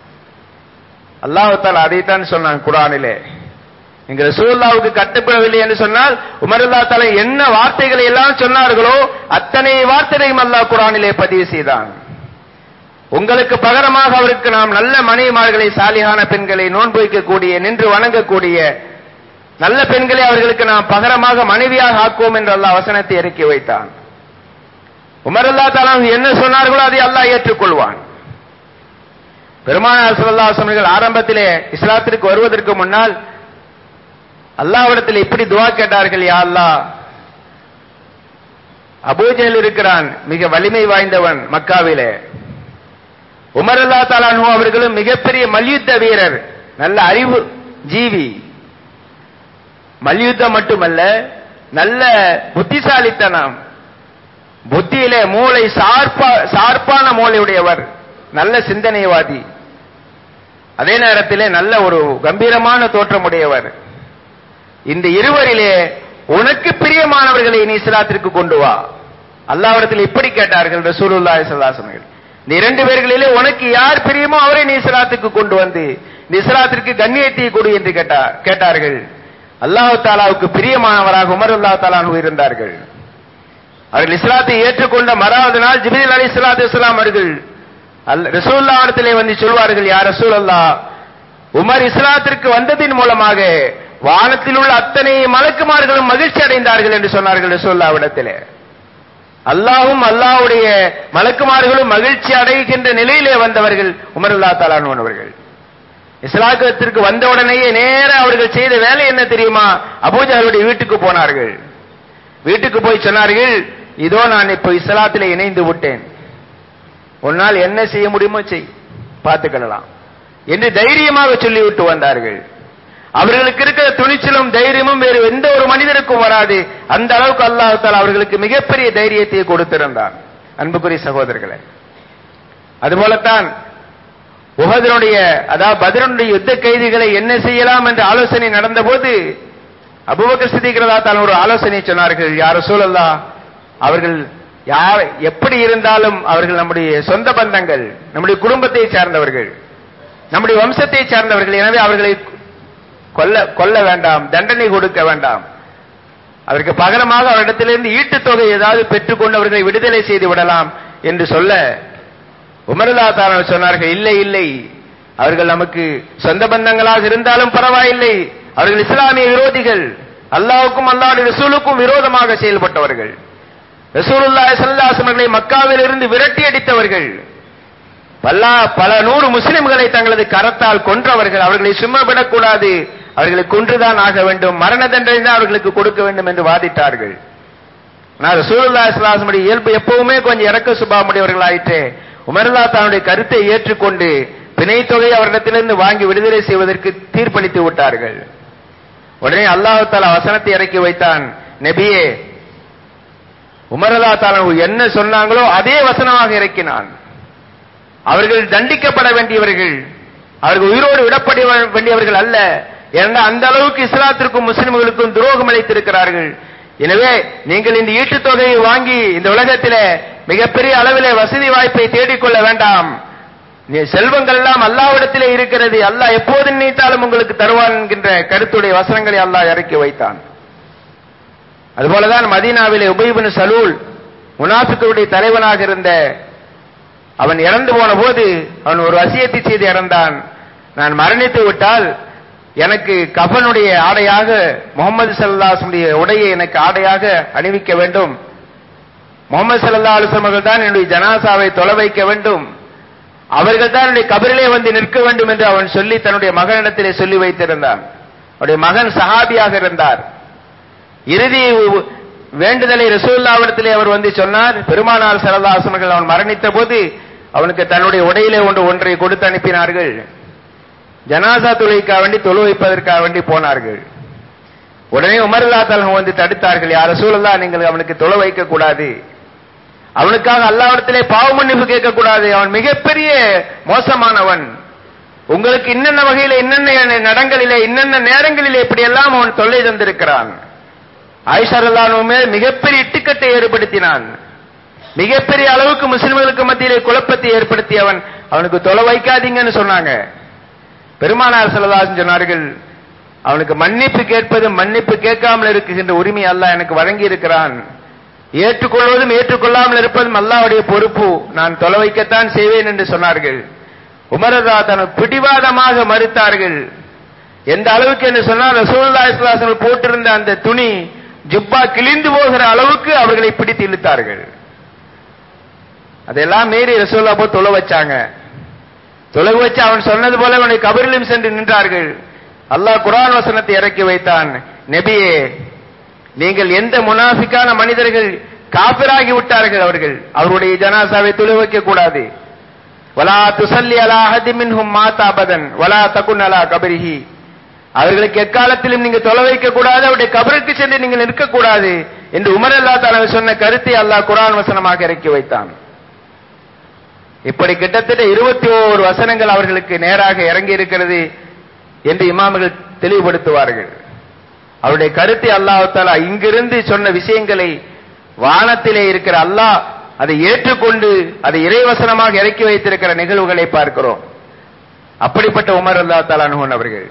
அல்லாஹால அதைத்தான் சொன்னான் குரானிலே நீங்க ரசூல்லாவுக்கு கட்டுப்படவில்லை என்று சொன்னால் உமருல்லா தலை என்ன வார்த்தைகளை எல்லாம் சொன்னார்களோ அத்தனை வார்த்தைகளையும் அல்லாஹ் குரானிலே பதிவு செய்தான் உங்களுக்கு பகரமாக அவருக்கு நாம் நல்ல மனைவிமார்களை சாலிகான பெண்களை நோன்பு வைக்கக்கூடிய நின்று வணங்கக்கூடிய நல்ல பெண்களை அவர்களுக்கு நாம் பகரமாக மனைவியாக ஆக்குவோம் என்று அல்லாஹ் வசனத்தை இறக்கி வைத்தான் உமருல்லா தாலா என்ன சொன்னார்களோ அதை அல்லாஹ் ஏற்றுக்கொள்வான் பெருமானார் சல்லா அவர்கள் ஆரம்பத்திலே இஸ்லாத்திற்கு வருவதற்கு முன்னால் அல்லாவிடத்தில் இப்படி துவா கேட்டார்கள் யா அல்லா அபூஜல் இருக்கிறான் மிக வலிமை வாய்ந்தவன் மக்காவிலே உமர் அல்லா தாலானு அவர்களும் மிகப்பெரிய மல்யுத்த வீரர் நல்ல அறிவு ஜீவி மல்யுத்தம் மட்டுமல்ல நல்ல புத்திசாலித்தனம் புத்தியிலே மூளை சார்பா சார்பான மூளையுடையவர் நல்ல சிந்தனைவாதி அதே நேரத்திலே நல்ல ஒரு கம்பீரமான தோற்றமுடையவர் இந்த இருவரிலே உனக்கு பிரியமானவர்களை நீ இஸ்லாத்திற்கு கொண்டு வா அல்லாவிடத்தில் இப்படி கேட்டார்கள் ரசூலுல்லா சல்லாசனர்கள் இந்த இரண்டு பேர்களிலே உனக்கு யார் பிரியமோ அவரை நீ இஸ்லாத்துக்கு கொண்டு வந்து இந்த இஸ்லாத்திற்கு கண்ணியத்தை கொடு என்று கேட்டார் கேட்டார்கள் அல்லாஹு தாலாவுக்கு பிரியமானவராக உமர் அல்லா தாலானு இருந்தார்கள் அவர்கள் இஸ்லாத்தை ஏற்றுக்கொண்ட மறாவது நாள் ஜிபில் அலி இஸ்லாத்து இஸ்லாம் அவர்கள் ரசூல்லா இடத்திலே வந்து சொல்வார்கள் யார் ரசூல் அல்லா உமர் இஸ்லாத்திற்கு வந்ததின் மூலமாக வானத்தில் உள்ள அத்தனை மலக்குமார்களும் மகிழ்ச்சி அடைந்தார்கள் என்று சொன்னார்கள் ரசூல்லாவிடத்திலே அல்லாவும் அல்லாவுடைய மலக்குமார்களும் மகிழ்ச்சி அடைகின்ற நிலையிலே வந்தவர்கள் உமருல்லா தாலான் அவர்கள் இஸ்லாத்திற்கு வந்தவுடனேயே நேர அவர்கள் செய்த வேலை என்ன தெரியுமா அபூஜாருடைய வீட்டுக்கு போனார்கள் வீட்டுக்கு போய் சொன்னார்கள் இதோ நான் இப்போ இஸ்லாத்திலே இணைந்து விட்டேன் உன்னால் என்ன செய்ய முடியுமோ செய் பார்த்துக்கலாம் என்று தைரியமாக சொல்லிவிட்டு வந்தார்கள் அவர்களுக்கு இருக்கிற துணிச்சலும் தைரியமும் வேறு எந்த ஒரு மனிதருக்கும் வராது அந்த அளவுக்கு அல்லாஹால அவர்களுக்கு மிகப்பெரிய தைரியத்தை கொடுத்திருந்தான் அன்புக்குரிய சகோதரர்களே அதுபோலத்தான் உகதனுடைய அதாவது பதிரனுடைய யுத்த கைதிகளை என்ன செய்யலாம் என்ற ஆலோசனை நடந்தபோது அபுபக்கர் சித்திக்கிறதா தான் ஒரு ஆலோசனை சொன்னார்கள் யார சூழல்லா அவர்கள் யார் எப்படி இருந்தாலும் அவர்கள் நம்முடைய சொந்த பந்தங்கள் நம்முடைய குடும்பத்தை சார்ந்தவர்கள் நம்முடைய வம்சத்தை சார்ந்தவர்கள் எனவே அவர்களை கொல்ல கொல்ல வேண்டாம் தண்டனை கொடுக்க வேண்டாம் அதற்கு பகரமாக அவரிடத்திலிருந்து ஈட்டுத் தொகை ஏதாவது பெற்றுக்கொண்டு அவர்களை விடுதலை செய்து விடலாம் என்று சொல்ல உமரலா தாரர் சொன்னார்கள் இல்லை இல்லை அவர்கள் நமக்கு சொந்த பந்தங்களாக இருந்தாலும் பரவாயில்லை அவர்கள் இஸ்லாமிய விரோதிகள் அல்லாவுக்கும் அல்லாஹ்வுடைய ரசூலுக்கும் விரோதமாக செயல்பட்டவர்கள் ரசூலுல்லாஹி ஸல்லல்லாஹு அலைஹி வஸல்லம் மக்காவில் இருந்து விரட்டி அடித்தவர்கள் பல்லா பல நூறு முஸ்லிம்களை தங்களது கரத்தால் கொன்றவர்கள் அவர்களை சும்மா விடக்கூடாது அவர்களை கொன்றுதான் ஆக வேண்டும் மரண தண்டனை தான் அவர்களுக்கு கொடுக்க வேண்டும் என்று வாதிட்டார்கள் நான் ரசூலுல்லாஹி ஸல்லல்லாஹு அலைஹி வஸல்லம் இயல்பு எப்பவுமே கொஞ்சம் இறக்க சுபாவமுடையவர்களாயிற்று உமர்லா தன்னுடைய கருத்தை ஏற்றுக்கொண்டு பிணை தொகை அவரிடத்திலிருந்து வாங்கி விடுதலை செய்வதற்கு தீர்ப்பளித்து விட்டார்கள் உடனே அல்லாஹ் தாலா வசனத்தை இறக்கி வைத்தான் நபியே உமரலா தாலா என்ன சொன்னாங்களோ அதே வசனமாக இறக்கினான் அவர்கள் தண்டிக்கப்பட வேண்டியவர்கள் அவர்கள் உயிரோடு விடப்பட வேண்டியவர்கள் அல்ல ஏன்னா அந்த அளவுக்கு இஸ்லாத்திற்கும் முஸ்லிம்களுக்கும் துரோகம் அளித்திருக்கிறார்கள் எனவே நீங்கள் இந்த ஈட்டுத் தொகையை வாங்கி இந்த உலகத்திலே மிகப்பெரிய அளவிலே வசதி வாய்ப்பை தேடிக்கொள்ள வேண்டாம் நீ செல்வங்கள் எல்லாம் அல்லாவிடத்திலே இருக்கிறது அல்லாஹ் எப்போது நினைத்தாலும் உங்களுக்கு தருவான் என்கின்ற கருத்துடைய வசனங்களை அல்லாஹ் இறக்கி வைத்தான் அதுபோலதான் மதீனாவிலே உபயபின் சலூல் முனாஃபிக்குடைய தலைவனாக இருந்த அவன் இறந்து போன போது அவன் ஒரு வசியத்தை செய்து இறந்தான் நான் மரணித்து விட்டால் எனக்கு கஃபனுடைய ஆடையாக முகமது சல்லாஹுடைய உடையை எனக்கு ஆடையாக அணிவிக்க வேண்டும் முகமது சல்லா அலுவலம் அவர்கள் தான் என்னுடைய ஜனாசாவை தொலை வைக்க வேண்டும் அவர்கள் தான் என்னுடைய கபரிலே வந்து நிற்க வேண்டும் என்று அவன் சொல்லி தன்னுடைய மகனிடத்திலே சொல்லி வைத்திருந்தான் அவருடைய மகன் சஹாபியாக இருந்தார் இறுதி வேண்டுதலை ரசூல்லாவிடத்திலே அவர் வந்து சொன்னார் பெருமானார் சரதாசனர்கள் அவன் மரணித்த போது அவனுக்கு தன்னுடைய உடையிலே ஒன்று ஒன்றை கொடுத்து அனுப்பினார்கள் ஜனாசா தொழுகைக்காக வேண்டி தொழு வைப்பதற்காக வேண்டி போனார்கள் உடனே உமர்லா தலகம் வந்து தடுத்தார்கள் யார சூழலா நீங்கள் அவனுக்கு தொலை வைக்க கூடாது அவனுக்காக அல்லாவிடத்திலே பாவ மன்னிப்பு கேட்கக்கூடாது அவன் மிகப்பெரிய மோசமானவன் உங்களுக்கு இன்னென்ன வகையில என்னென்ன நடங்களிலே இன்னென்ன நேரங்களிலே இப்படியெல்லாம் அவன் தொல்லை தந்திருக்கிறான் ஆயிஷாரல்லானுமே மிகப்பெரிய இட்டுக்கட்டை ஏற்படுத்தினான் மிகப்பெரிய அளவுக்கு முஸ்லிம்களுக்கு மத்தியிலே குழப்பத்தை ஏற்படுத்தியவன் அவனுக்கு தொலை வைக்காதீங்கன்னு சொன்னாங்க பெருமானார் செல்லதாசன் சொன்னார்கள் அவனுக்கு மன்னிப்பு கேட்பது மன்னிப்பு கேட்காமல் இருக்குகின்ற உரிமை அல்லாஹ் எனக்கு வழங்கி இருக்கிறான் ஏற்றுக்கொள்வதும் ஏற்றுக்கொள்ளாமல் இருப்பதும் அல்லாவுடைய பொறுப்பு நான் தொலை வைக்கத்தான் செய்வேன் என்று சொன்னார்கள் உமரதா தன் பிடிவாதமாக மறுத்தார்கள் எந்த அளவுக்கு என்று சொன்னால் ரசூல்லா இஸ்லாசர்கள் போட்டிருந்த அந்த துணி ஜுப்பா கிழிந்து போகிற அளவுக்கு அவர்களை பிடித்து இழுத்தார்கள் அதெல்லாம் மீறி ரசூல்லா போய் தொலை வச்சாங்க தொலைவு வச்சு அவன் சொன்னது போல அவனை கபரிலும் சென்று நின்றார்கள் அல்லாஹ் குரான் வசனத்தை இறக்கி வைத்தான் நபியே நீங்கள் எந்த முனாஃபிக்கான மனிதர்கள் காபிராகி விட்டார்கள் அவர்கள் அவருடைய ஜனாசாவை தொலை வைக்க கூடாது வலா துசல்லி அலா அஹதி மின்ஹும் மாதா அபதன் வலா தகுன் அலா கபரிஹி அவர்களுக்கு எக்காலத்திலும் நீங்க தொலை வைக்க கூடாது அவருடைய கபருக்கு சென்று நீங்கள் நிற்கக்கூடாது என்று உமர் அல்லா தலைவர் சொன்ன கருத்தை அல்லாஹ் குரான் வசனமாக இறக்கி வைத்தான் இப்படி கிட்டத்தட்ட இருபத்தி ஓரு வசனங்கள் அவர்களுக்கு நேராக இறங்கி இருக்கிறது என்று இமாம்கள் தெளிவுபடுத்துவார்கள் அவருடைய கருத்தை அல்லாஹாலா இங்கிருந்து சொன்ன விஷயங்களை வானத்திலே இருக்கிற அல்லாஹ் அதை ஏற்றுக்கொண்டு அதை இறைவசனமாக இறக்கி வைத்திருக்கிற நிகழ்வுகளை பார்க்கிறோம் அப்படிப்பட்ட உமர் அல்லா தாலானுகன் அவர்கள்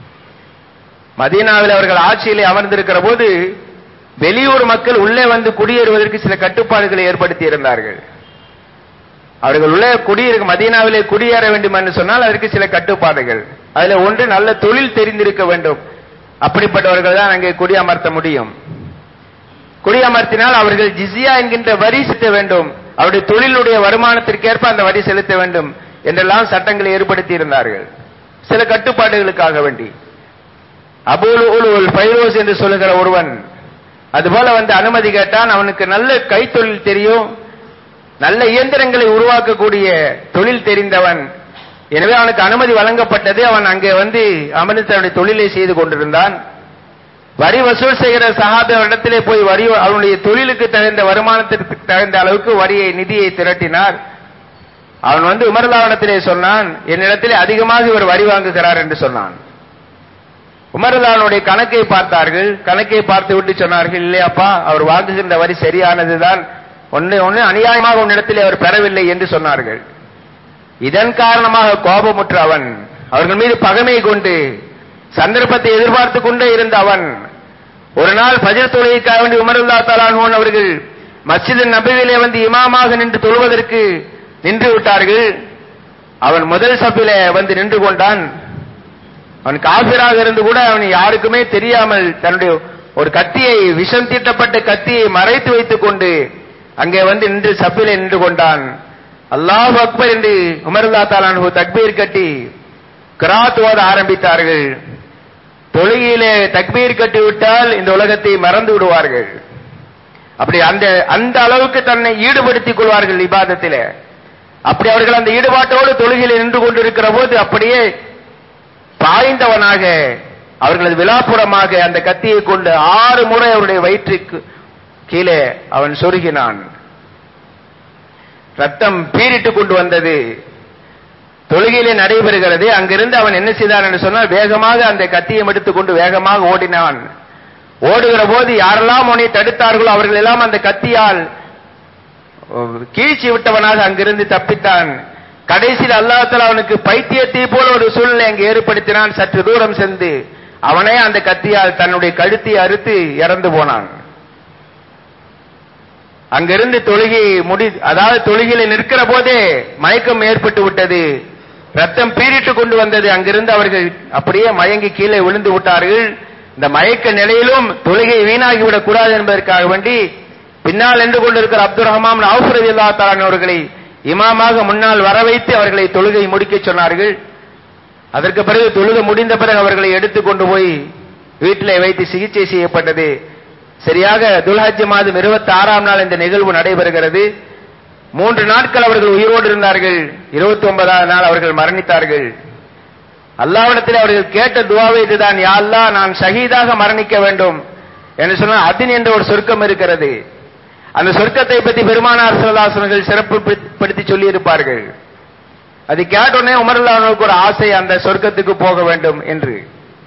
மதீனாவில் அவர்கள் ஆட்சியிலே அமர்ந்திருக்கிற போது வெளியூர் மக்கள் உள்ளே வந்து குடியேறுவதற்கு சில கட்டுப்பாடுகளை ஏற்படுத்தி இருந்தார்கள் அவர்கள் உள்ளே குடியிருக்க மதீனாவிலே குடியேற வேண்டும் என்று சொன்னால் அதற்கு சில கட்டுப்பாடுகள் அதுல ஒன்று நல்ல தொழில் தெரிந்திருக்க வேண்டும் அப்படிப்பட்டவர்கள் தான் அங்கே குடியமர்த்த முடியும் குடியமர்த்தினால் அவர்கள் ஜிசியா என்கின்ற வரி செலுத்த வேண்டும் அவருடைய தொழிலுடைய வருமானத்திற்கேற்ப அந்த வரி செலுத்த வேண்டும் என்றெல்லாம் சட்டங்களை ஏற்படுத்தி இருந்தார்கள் சில கட்டுப்பாடுகளுக்காக வேண்டி அபுல் பைரோஸ் என்று சொல்லுகிற ஒருவன் அதுபோல வந்து அனுமதி கேட்டான் அவனுக்கு நல்ல கைத்தொழில் தெரியும் நல்ல இயந்திரங்களை உருவாக்கக்கூடிய தொழில் தெரிந்தவன் எனவே அவனுக்கு அனுமதி வழங்கப்பட்டது அவன் அங்கே வந்து அமர்ந்து தன்னுடைய தொழிலை செய்து கொண்டிருந்தான் வரி வசூல் செய்கிற சகாபி அவரிடத்திலே போய் வரி அவனுடைய தொழிலுக்கு தகுந்த வருமானத்திற்கு தகுந்த அளவுக்கு வரியை நிதியை திரட்டினார் அவன் வந்து உமர்லாவனத்திலே சொன்னான் என்னிடத்திலே அதிகமாக இவர் வரி வாங்குகிறார் என்று சொன்னான் உமர்லானுடைய கணக்கை பார்த்தார்கள் கணக்கை பார்த்து விட்டு சொன்னார்கள் இல்லையாப்பா அவர் வாங்குகின்ற வரி சரியானதுதான் ஒன்று ஒன்று அநியாயமாக உன்னிடத்திலே அவர் பெறவில்லை என்று சொன்னார்கள் இதன் காரணமாக கோபமுற்ற அவன் அவர்கள் மீது பகைமை கொண்டு சந்தர்ப்பத்தை எதிர்பார்த்து கொண்டே இருந்த அவன் ஒரு நாள் பஜர் தொழுகைக்காக வேண்டி உமருல்லா தலான் அவர்கள் மஸ்ஜித் நபியிலே வந்து இமாமாக நின்று தொழுவதற்கு நின்று விட்டார்கள் அவன் முதல் சப்பிலே வந்து நின்று கொண்டான் அவன் காபிராக இருந்து கூட அவன் யாருக்குமே தெரியாமல் தன்னுடைய ஒரு கத்தியை விஷம் தீட்டப்பட்ட கத்தியை மறைத்து வைத்துக் கொண்டு அங்கே வந்து நின்று சப்பிலே நின்று கொண்டான் அல்லாஹ் அக்பர் என்று உமர்லா தாலான் தக்பீர் கட்டி கிராத் ஓத ஆரம்பித்தார்கள் தொழுகையிலே தக்பீர் கட்டி விட்டால் இந்த உலகத்தை மறந்து விடுவார்கள் அப்படி அந்த அந்த அளவுக்கு தன்னை ஈடுபடுத்திக் கொள்வார்கள் இபாதத்திலே அப்படி அவர்கள் அந்த ஈடுபாட்டோடு தொழுகையில் நின்று கொண்டிருக்கிற போது அப்படியே பாய்ந்தவனாக அவர்களது விழாப்புறமாக அந்த கத்தியை கொண்டு ஆறு முறை அவருடைய வயிற்றுக்கு கீழே அவன் சொருகினான் ரத்தம் பீரிட்டுக் கொண்டு வந்தது தொழுகையிலே நடைபெறுகிறது அங்கிருந்து அவன் என்ன செய்தான் என்று சொன்னால் வேகமாக அந்த கத்தியை எடுத்துக்கொண்டு வேகமாக ஓடினான் ஓடுகிற போது யாரெல்லாம் அவனை தடுத்தார்களோ அவர்கள் எல்லாம் அந்த கத்தியால் கீழ்ச்சி விட்டவனாக அங்கிருந்து தப்பித்தான் கடைசியில் அல்லாஹால அவனுக்கு பைத்தியத்தை போல ஒரு சூழ்நிலை அங்கு ஏற்படுத்தினான் சற்று தூரம் சென்று அவனே அந்த கத்தியால் தன்னுடைய கழுத்தை அறுத்து இறந்து போனான் அங்கிருந்து தொழுகை முடி அதாவது தொழுகையில நிற்கிற போதே மயக்கம் ஏற்பட்டு விட்டது ரத்தம் பீரிட்டு கொண்டு வந்தது அங்கிருந்து அவர்கள் அப்படியே மயங்கி கீழே விழுந்து விட்டார்கள் இந்த மயக்க நிலையிலும் தொழுகை வீணாகிவிடக் கூடாது என்பதற்காக வேண்டி பின்னால் நின்று கொண்டிருக்கிற அப்துல் ரஹ்மான் அவுஃபரதி அல்லா அவர்களை இமாமாக முன்னால் வர வைத்து அவர்களை தொழுகை முடிக்க சொன்னார்கள் அதற்கு பிறகு தொழுகை முடிந்த பிறகு அவர்களை எடுத்துக் கொண்டு போய் வீட்டிலே வைத்து சிகிச்சை செய்யப்பட்டது சரியாக துல்ஹஜ் மாதம் இருபத்தி ஆறாம் நாள் இந்த நிகழ்வு நடைபெறுகிறது மூன்று நாட்கள் அவர்கள் உயிரோடு இருந்தார்கள் இருபத்தி ஒன்பதாம் நாள் அவர்கள் மரணித்தார்கள் அல்லாவிடத்தில் அவர்கள் கேட்ட துவாவை இதுதான் யா அல்லாஹ் நான் ஷஹீதாக மரணிக்க வேண்டும் என்று சொன்னால் அதின் என்ற ஒரு சொர்க்கம் இருக்கிறது அந்த சொர்க்கத்தை பற்றி பெருமானார் சிவதாசனர்கள் சிறப்பு படுத்தி சொல்லி இருப்பார்கள் அது கேட்டோடனே உமர்லானுக்கு ஒரு ஆசை அந்த சொர்க்கத்துக்கு போக வேண்டும் என்று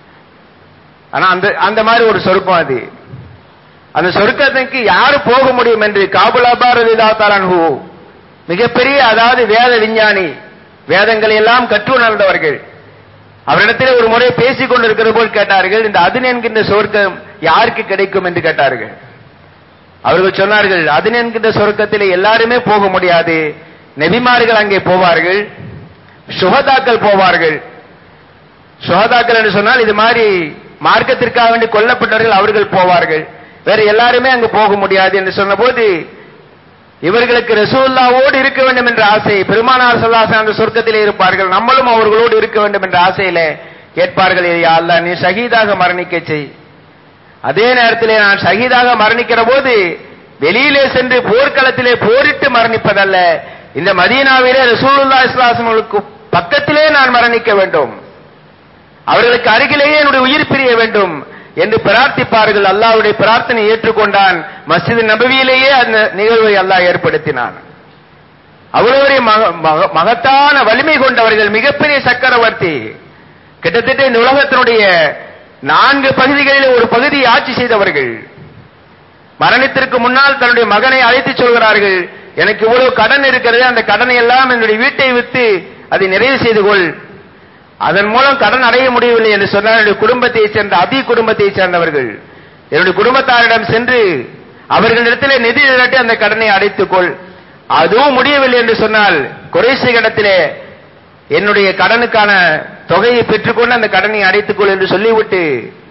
ஆனா அந்த அந்த மாதிரி ஒரு சொர்க்கம் அது அந்த சொர்க்கத்துக்கு யாரு போக முடியும் என்று காபுலாபாரதிதாத்தாலன்ஹூ மிகப்பெரிய அதாவது வேத விஞ்ஞானி வேதங்களை எல்லாம் கற்றுணர்ந்தவர்கள் அவரிடத்திலே ஒரு முறை பேசிக் கொண்டிருக்கிற போல் கேட்டார்கள் இந்த அதின் என்கின்ற சொர்க்கம் யாருக்கு கிடைக்கும் என்று கேட்டார்கள் அவர்கள் சொன்னார்கள் அதின் என்கின்ற சொர்க்கத்திலே எல்லாருமே போக முடியாது நெபிமார்கள் அங்கே போவார்கள் சுகதாக்கள் போவார்கள் சுகதாக்கள் என்று சொன்னால் இது மாதிரி மார்க்கத்திற்காக வேண்டி கொல்லப்பட்டவர்கள் அவர்கள் போவார்கள் வேற எல்லாருமே அங்கு போக முடியாது என்று சொன்னபோது இவர்களுக்கு ரசூல்லாவோடு இருக்க வேண்டும் என்ற ஆசை பெருமானார் சல்லாசன் அந்த சொர்க்கத்திலே இருப்பார்கள் நம்மளும் அவர்களோடு இருக்க வேண்டும் என்ற ஆசையில கேட்பார்கள் யா அல்லாஹ் நீ ஷஹீதாக மரணிக்க செய் அதே நேரத்திலே நான் ஷஹீதாக மரணிக்கிற போது வெளியிலே சென்று போர்க்களத்திலே போரிட்டு மரணிப்பதல்ல இந்த மதீனாவிலே ரசூலுல்லா இஸ்லாசங்களுக்கு பக்கத்திலே நான் மரணிக்க வேண்டும் அவர்களுக்கு அருகிலேயே என்னுடைய உயிர் பிரிய வேண்டும் என்று பிரார்த்திப்பார்கள் அல்லாஹ்வுடைய பிரார்த்தனை ஏற்றுக்கொண்டான் மஸ்ஜித் நபவியிலேயே அந்த நிகழ்வை அல்லாஹ் ஏற்படுத்தினான் அவ்வளவு மக- மக- மகத்தான வலிமை கொண்டவர்கள் மிகப்பெரிய சக்கரவர்த்தி கிட்டத்தட்ட இந்த உலகத்தினுடைய நான்கு பகுதிகளில் ஒரு பகுதியை ஆட்சி செய்தவர்கள் மரணத்திற்கு முன்னால் தன்னுடைய மகனை அழைத்து சொல்கிறார்கள் எனக்கு இவ்வளவு கடன் இருக்கிறது அந்த கடனை எல்லாம் என்னுடைய வீட்டை வித்து அதை நிறைவு செய்து கொள் அதன் மூலம் கடன் அடைய முடியவில்லை என்று சொன்னால் என்னுடைய குடும்பத்தை சேர்ந்த அபி குடும்பத்தை சேர்ந்தவர்கள் என்னுடைய குடும்பத்தாரிடம் சென்று அவர்களிடத்திலே நிதி திரட்டி அந்த கடனை அடைத்துக் கொள் அதுவும் முடியவில்லை என்று சொன்னால் குறைசிகளிடத்திலே என்னுடைய கடனுக்கான தொகையை பெற்றுக்கொண்டு அந்த கடனை அடைத்துக் கொள் என்று சொல்லிவிட்டு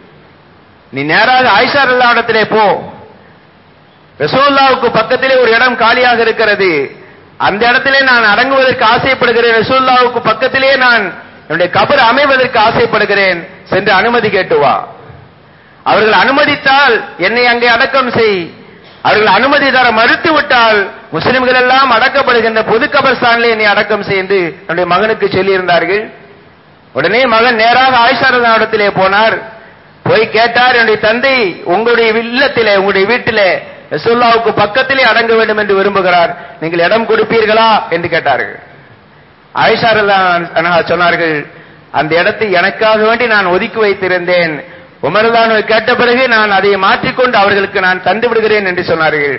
நீ நேராக ஆயிஷா இடத்திலே போ ரசூல்லாவுக்கு பக்கத்திலே ஒரு இடம் காலியாக இருக்கிறது அந்த இடத்திலே நான் அடங்குவதற்கு ஆசைப்படுகிறேன் ரசூல்லாவுக்கு பக்கத்திலே நான் என்னுடைய கபர் அமைவதற்கு ஆசைப்படுகிறேன் சென்று அனுமதி கேட்டு வா அவர்கள் அனுமதித்தால் என்னை அங்கே அடக்கம் செய் அவர்கள் அனுமதி தர மறுத்து விட்டால் முஸ்லிம்கள் எல்லாம் அடக்கப்படுகின்ற பொது கபர்ஸ்தானிலே என்னை அடக்கம் செய் என்று என்னுடைய மகனுக்கு சொல்லியிருந்தார்கள் உடனே மகன் நேராக ஆயிஷா இடத்திலே போனார் போய் கேட்டார் என்னுடைய தந்தை உங்களுடைய இல்லத்திலே உங்களுடைய வீட்டிலே ரசூல்லாவுக்கு பக்கத்திலே அடங்க வேண்டும் என்று விரும்புகிறார் நீங்கள் இடம் கொடுப்பீர்களா என்று கேட்டார்கள் ஆயிஷா ரலியல்லாஹு சொன்னார்கள் அந்த இடத்தை எனக்காக வேண்டி நான் ஒதுக்கி வைத்திருந்தேன் உமர்தான் கேட்ட பிறகு நான் அதை மாற்றிக்கொண்டு அவர்களுக்கு நான் தந்து விடுகிறேன் என்று சொன்னார்கள்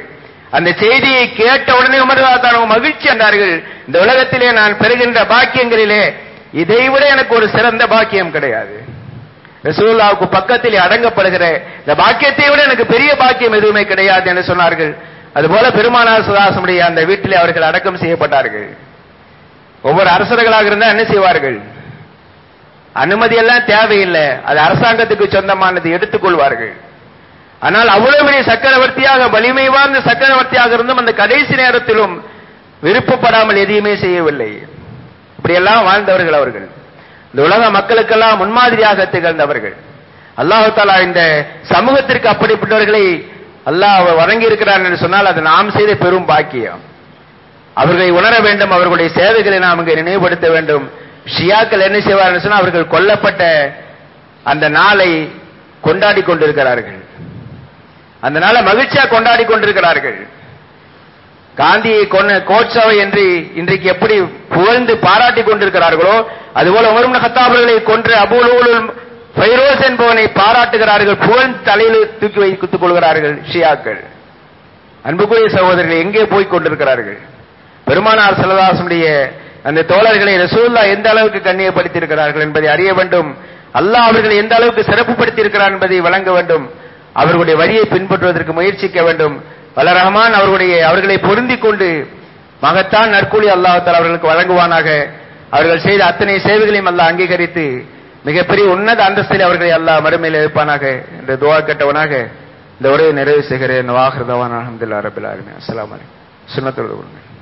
அந்த செய்தியை கேட்ட உடனே உமர்தான் மகிழ்ச்சி என்றார்கள் இந்த உலகத்திலே நான் பெறுகின்ற பாக்கியங்களிலே இதைவிட எனக்கு ஒரு சிறந்த பாக்கியம் கிடையாது ரசூல்லாவுக்கு பக்கத்தில் அடங்கப்படுகிற இந்த பாக்கியத்தை விட எனக்கு பெரிய பாக்கியம் எதுவுமே கிடையாது என்று சொன்னார்கள் அதுபோல பெருமானார் சுதாசனுடைய அந்த வீட்டிலே அவர்கள் அடக்கம் செய்யப்பட்டார்கள் ஒவ்வொரு அரசர்களாக இருந்தால் என்ன செய்வார்கள் அனுமதி எல்லாம் தேவையில்லை அது அரசாங்கத்துக்கு சொந்தமானது எடுத்துக்கொள்வார்கள் ஆனால் அவ்வளவு பெரிய சக்கரவர்த்தியாக வலிமை வாய்ந்த சக்கரவர்த்தியாக இருந்தும் அந்த கடைசி நேரத்திலும் விருப்பப்படாமல் எதையுமே செய்யவில்லை இப்படியெல்லாம் வாழ்ந்தவர்கள் அவர்கள் இந்த உலக மக்களுக்கெல்லாம் முன்மாதிரியாக திகழ்ந்தவர்கள் அல்லாஹு தாலா இந்த சமூகத்திற்கு அப்படிப்பட்டவர்களை அல்லாஹ் வழங்கி இருக்கிறார் என்று சொன்னால் அது நாம் செய்த பெரும் பாக்கியம் அவர்களை உணர வேண்டும் அவர்களுடைய சேவைகளை நாம் இங்கே நினைவுபடுத்த வேண்டும் ஷியாக்கள் என்ன செய்வார்கள் சொன்னால் அவர்கள் கொல்லப்பட்ட அந்த நாளை கொண்டாடி கொண்டிருக்கிறார்கள் அந்த நாளை மகிழ்ச்சியா கொண்டாடி கொண்டிருக்கிறார்கள் காந்தியை கொன்ன கோட்சவை என்று இன்றைக்கு எப்படி புகழ்ந்து பாராட்டி கொண்டிருக்கிறார்களோ அதுபோல உமரும் ஹத்தாபர்களை கொன்ற அபுல் ஃபைரோஸ் என்பவனை பாராட்டுகிறார்கள் புகழ்ந்து தலையில் தூக்கி வைத்துக் கொள்கிறார்கள் ஷியாக்கள் அன்புக்குரிய சகோதரர்கள் எங்கே போய் கொண்டிருக்கிறார்கள் பெருமானார் செல்லதாசனுடைய அந்த தோழர்களை ரசூல்லா எந்த அளவுக்கு கண்ணியப்படுத்தி இருக்கிறார்கள் என்பதை அறிய வேண்டும் அல்லாஹ் அவர்களை எந்த அளவுக்கு சிறப்புப்படுத்தி இருக்கிறார் என்பதை வழங்க வேண்டும் அவர்களுடைய வழியை பின்பற்றுவதற்கு முயற்சிக்க வேண்டும் வல்ல ரஹ்மான் அவர்களுடைய அவர்களை பொருந்திக் கொண்டு மகத்தான் நற்கூலி அல்லாஹால் அவர்களுக்கு வழங்குவானாக அவர்கள் செய்த அத்தனை சேவைகளையும் அல்லாஹ் அங்கீகரித்து மிகப்பெரிய உன்னத அந்தஸ்தில் அவர்களை அல்லாஹ் மறுமையில் இருப்பானாக என்று துவா கட்டவனாக இந்த உரையை நிறைவு செய்கிறேன் வாஹிருதவான் அஹமதுல்லா ரபில் ஆலமீன் அஸ்ஸலாமு அலைக்கும் சுன்னத்துல்